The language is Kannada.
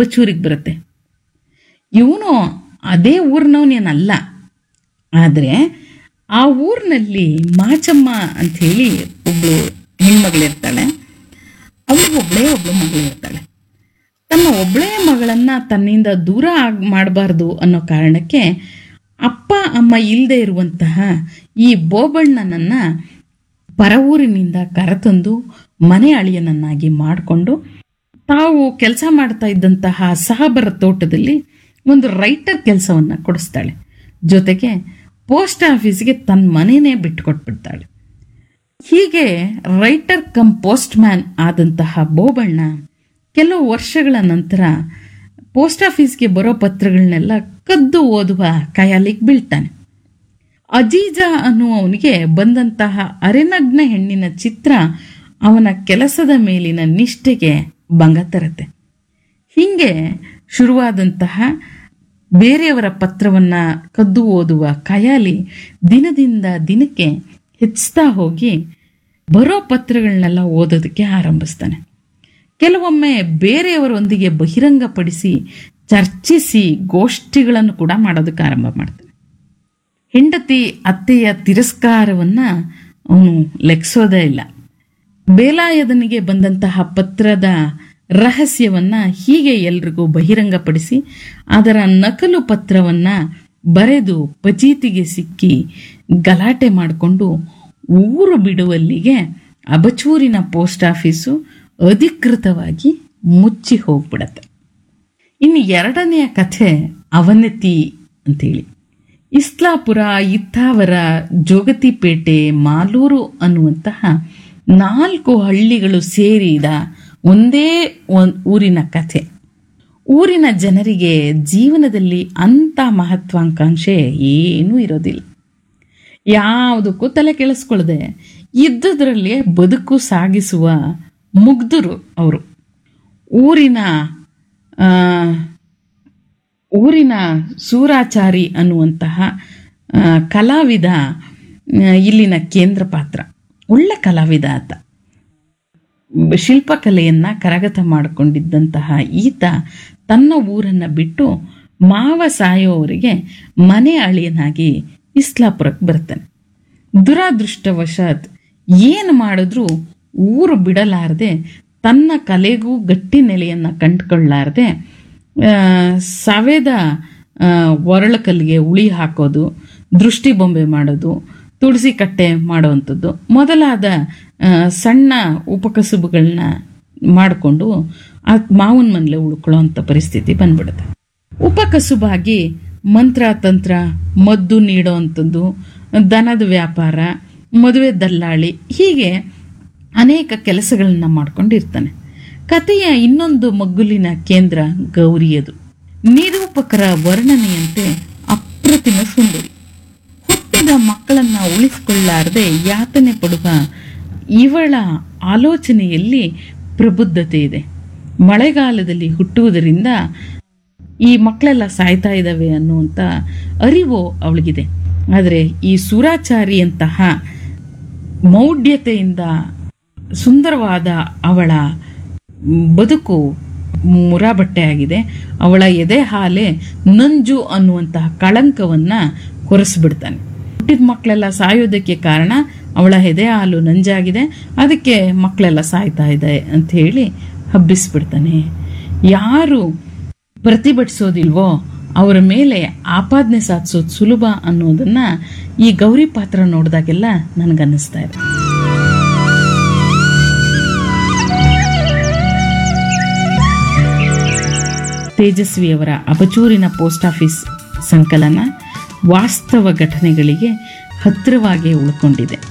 ಅಬಚೂರಿಗೆ ಬರುತ್ತೆ ಇವನು ಅದೇ ಊರಿನವನೇನಲ್ಲ ಆದರೆ ಆ ಊರಿನಲ್ಲಿ ಮಾಚಮ್ಮ ಅಂಥೇಳಿ ಒಬ್ಳು ಹೆಣ್ಮಗಳಿರ್ತಾಳೆ ಅವಳಿಗೆ ಒಬ್ಬಳೇ ಒಬ್ಳು ಮಗಳಿರ್ತಾಳೆ ತನ್ನ ಒಬ್ಬಳೇ ಮಗಳನ್ನ ತನ್ನಿಂದ ದೂರ ಆಗ್ ಮಾಡಬಾರ್ದು ಅನ್ನೋ ಕಾರಣಕ್ಕೆ ಅಪ್ಪ ಅಮ್ಮ ಇಲ್ಲದೆ ಇರುವಂತಹ ಈ ಬೋಬಣ್ಣನನ್ನ ಪರ ಊರಿನಿಂದ ಕರೆತಂದು ಮನೆ ಅಳಿಯನನ್ನಾಗಿ ಮಾಡಿಕೊಂಡು ತಾವು ಕೆಲಸ ಮಾಡ್ತಾ ಇದ್ದಂತಹ ಸಹಬರ ತೋಟದಲ್ಲಿ ಒಂದು ರೈಟರ್ ಕೆಲಸವನ್ನ ಕೊಡಿಸ್ತಾಳೆ ಜೊತೆಗೆ ಪೋಸ್ಟ್ ಆಫೀಸ್ಗೆ ತನ್ನ ಮನೆಯೇ ಬಿಟ್ಟುಕೊಟ್ಬಿಡ್ತಾಳೆ ಹೀಗೆ ರೈಟರ್ ಕಮ್ ಪೋಸ್ಟ್ ಮ್ಯಾನ್ ಆದಂತಹ ಬೋಬಣ್ಣ ಕೆಲವು ವರ್ಷಗಳ ನಂತರ ಪೋಸ್ಟ್ ಆಫೀಸ್ಗೆ ಬರೋ ಪತ್ರಗಳನ್ನೆಲ್ಲ ಕದ್ದು ಓದುವ ಕಯಾಲಿಗೆ ಬೀಳ್ತಾನೆ ಅಜೀಜಾ ಅನ್ನುವವನಿಗೆ ಬಂದಂತಹ ಅರೆನಗ್ನ ಹೆಣ್ಣಿನ ಚಿತ್ರ ಅವನ ಕೆಲಸದ ಮೇಲಿನ ನಿಷ್ಠೆಗೆ ಭಂಗ ತರುತ್ತೆ ಹೀಗೆ ಶುರುವಾದಂತಹ ಬೇರೆಯವರ ಪತ್ರವನ್ನ ಕದ್ದು ಓದುವ ಕಯಾಲಿ ದಿನದಿಂದ ದಿನಕ್ಕೆ ಹೆಚ್ಚುತ್ತಾ ಹೋಗಿ ಬರೋ ಪತ್ರಗಳನ್ನೆಲ್ಲ ಓದೋದಕ್ಕೆ ಆರಂಭಿಸ್ತಾನೆ ಕೆಲವೊಮ್ಮೆ ಬೇರೆಯವರೊಂದಿಗೆ ಬಹಿರಂಗಪಡಿಸಿ ಚರ್ಚಿಸಿ ಗೋಷ್ಠಿಗಳನ್ನು ಕೂಡ ಮಾಡೋದಕ್ಕೆ ಆರಂಭ ಮಾಡ್ತಾನೆ ಹೆಂಡತಿ ಅತ್ತೆಯ ತಿರಸ್ಕಾರವನ್ನ ಅವನು ಲೆಕ್ಸೋದೇ ಇಲ್ಲ ಬೇಲಾಯದನಿಗೆ ಬಂದಂತಹ ಪತ್ರದ ರಹಸ್ಯವನ್ನ ಹೀಗೆ ಎಲ್ರಿಗೂ ಬಹಿರಂಗಪಡಿಸಿ ಅದರ ನಕಲು ಪತ್ರವನ್ನ ಬರೆದು ಪಚೀತಿಗೆ ಸಿಕ್ಕಿ ಗಲಾಟೆ ಮಾಡಿಕೊಂಡು ಊರು ಬಿಡುವಲ್ಲಿಗೆ ಅಬಚೂರಿನ ಪೋಸ್ಟ್ ಆಫೀಸು ಅಧಿಕೃತವಾಗಿ ಮುಚ್ಚಿ ಹೋಗ್ಬಿಡತ್ತೆ ಇನ್ನು ಎರಡನೆಯ ಕಥೆ ಅವನತಿ ಅಂತೇಳಿ ಇಸ್ಲಾಪುರ ಇತ್ತಾವರ ಜೋಗತಿಪೇಟೆ ಮಾಲೂರು ಅನ್ನುವಂತಹ ನಾಲ್ಕು ಹಳ್ಳಿಗಳು ಸೇರಿದ ಒಂದೇ ಒಂದ್ ಊರಿನ ಕಥೆ ಊರಿನ ಜನರಿಗೆ ಜೀವನದಲ್ಲಿ ಅಂಥ ಮಹತ್ವಾಕಾಂಕ್ಷೆ ಏನೂ ಇರೋದಿಲ್ಲ ಯಾವುದಕ್ಕೂ ತಲೆ ಕೆಳಿಸ್ಕೊಳ್ಳದೆ ಇದ್ದುದರಲ್ಲೇ ಬದುಕು ಸಾಗಿಸುವ ಮುಗ್ಧರು ಅವರು ಊರಿನ ಆ, ಊರಿನ ಸೂರಾಚಾರಿ ಅನ್ನುವಂತಹ ಆ, ಕಲಾವಿದ ಆ, ಇಲ್ಲಿನ ಕೇಂದ್ರ ಪಾತ್ರ ಒಳ್ಳೆ ಕಲಾವಿದ ಆತ ಶಿಲ್ಪಕಲೆಯನ್ನ ಕರಗತ ಮಾಡಿಕೊಂಡಿದ್ದಂತಹ ಈತ ತನ್ನ ಊರನ್ನ ಬಿಟ್ಟು ಮಾವ ಸಾಯೋವರಿಗೆ ಮನೆ ಅಳಿಯನಾಗಿ ಇಸ್ಲಾಪುರಕ್ಕೆ ಬರ್ತಾನೆ ದುರಾದೃಷ್ಟವಶಾತ್ ಏನು ಮಾಡಿದ್ರೂ ಊರು ಬಿಡಲಾರದೆ ತನ್ನ ಕಲೆಗೂ ಗಟ್ಟಿ ನೆಲೆಯನ್ನ ಕಂಡುಕೊಳ್ಳಾರದೆ ಆ, ಸವೆದ ಆ, ಒರಳಕಲ್ಲಿಗೆ ಉಳಿ ಹಾಕೋದು ದೃಷ್ಟಿ ಬೊಂಬೆ ಮಾಡೋದು ತುಳಸಿ ಕಟ್ಟೆ ಮಾಡುವಂಥದ್ದು ಮೊದಲಾದ ಆ, ಸಣ್ಣ ಉಪಕಸುಬುಗಳನ್ನ ಮಾಡಿಕೊಂಡು ಆ ಮಾವನ ಮನೇಲೆ ಉಳ್ಕೊಳ್ಳೋಂಥ ಪರಿಸ್ಥಿತಿ ಬಂದ್ಬಿಡುತ್ತೆ ಉಪಕಸುಬಾಗಿ ಮಂತ್ರ ತಂತ್ರ ಮದ್ದು ನೀಡೋವಂಥದ್ದು ದನದ ವ್ಯಾಪಾರ ಮದುವೆ ದಲ್ಲಾಳಿ ಹೀಗೆ ಅನೇಕ ಕೆಲಸಗಳನ್ನ ಮಾಡ್ಕೊಂಡಿರ್ತಾನೆ ಕಥೆಯ ಇನ್ನೊಂದು ಮಗ್ಗುಲಿನ ಕೇಂದ್ರ ಗೌರಿಯದು ನಿರೂಪಕರ ವರ್ಣನೆಯಂತೆ ಅಪ್ರತಿಮ ಸುಂದರಿ ಹುಟ್ಟಿದ ಮಕ್ಕಳನ್ನ ಉಳಿಸಿಕೊಳ್ಳಾರದೆ ಯಾತನೆ ಪಡುವ ಇವಳ ಆಲೋಚನೆಯಲ್ಲಿ ಪ್ರಬುದ್ಧತೆ ಇದೆ ಮಳೆಗಾಲದಲ್ಲಿ ಹುಟ್ಟುವುದರಿಂದ ಈ ಮಕ್ಕಳೆಲ್ಲ ಸಾಯ್ತಾ ಇದ್ದಾವೆ ಅನ್ನುವಂಥ ಅರಿವು ಅವಳಿಗಿದೆ ಆದರೆ ಈ ಸುರಾಚಾರಿಯಂತಹ ಮೌಢ್ಯತೆಯಿಂದ ಸುಂದರವಾದ ಅವಳ ಬದುಕು ಮುರಾಬಟ್ಟೆಯಾಗಿದೆ ಅವಳ ಎದೆ ಹಾಲೆ ನಂಜು ಅನ್ನುವಂತಹ ಕಳಂಕವನ್ನ ಕೊರೆಸ್ಬಿಡ್ತಾನೆ ಹುಟ್ಟಿದ ಮಕ್ಕಳೆಲ್ಲ ಸಾಯೋದಕ್ಕೆ ಕಾರಣ ಅವಳ ಎದೆ ಹಾಲು ನಂಜಾಗಿದೆ ಅದಕ್ಕೆ ಮಕ್ಕಳೆಲ್ಲ ಸಾಯ್ತಾ ಇದೆ ಅಂತ ಹೇಳಿ ಹಬ್ಬಿಸ್ಬಿಡ್ತಾನೆ ಯಾರು ಪ್ರತಿಭಟಿಸೋದಿಲ್ವೋ ಅವರ ಮೇಲೆ ಆಪಾದನೆ ಸಾಧಿಸೋದು ಸುಲಭ ಅನ್ನೋದನ್ನ ಈ ಗೌರಿ ಪಾತ್ರ ನೋಡಿದಾಗೆಲ್ಲ ನನಗನ್ನಿಸ್ತಾ ಇದೆ ತೇಜಸ್ವಿಯವರ ಅಬಚೂರಿನ ಪೋಸ್ಟ್ ಆಫೀಸ್ ಸಂಕಲನ ವಾಸ್ತವ ಘಟನೆಗಳಿಗೆ ಹತ್ತಿರವಾಗಿ ಉಳ್ಕೊಂಡಿದೆ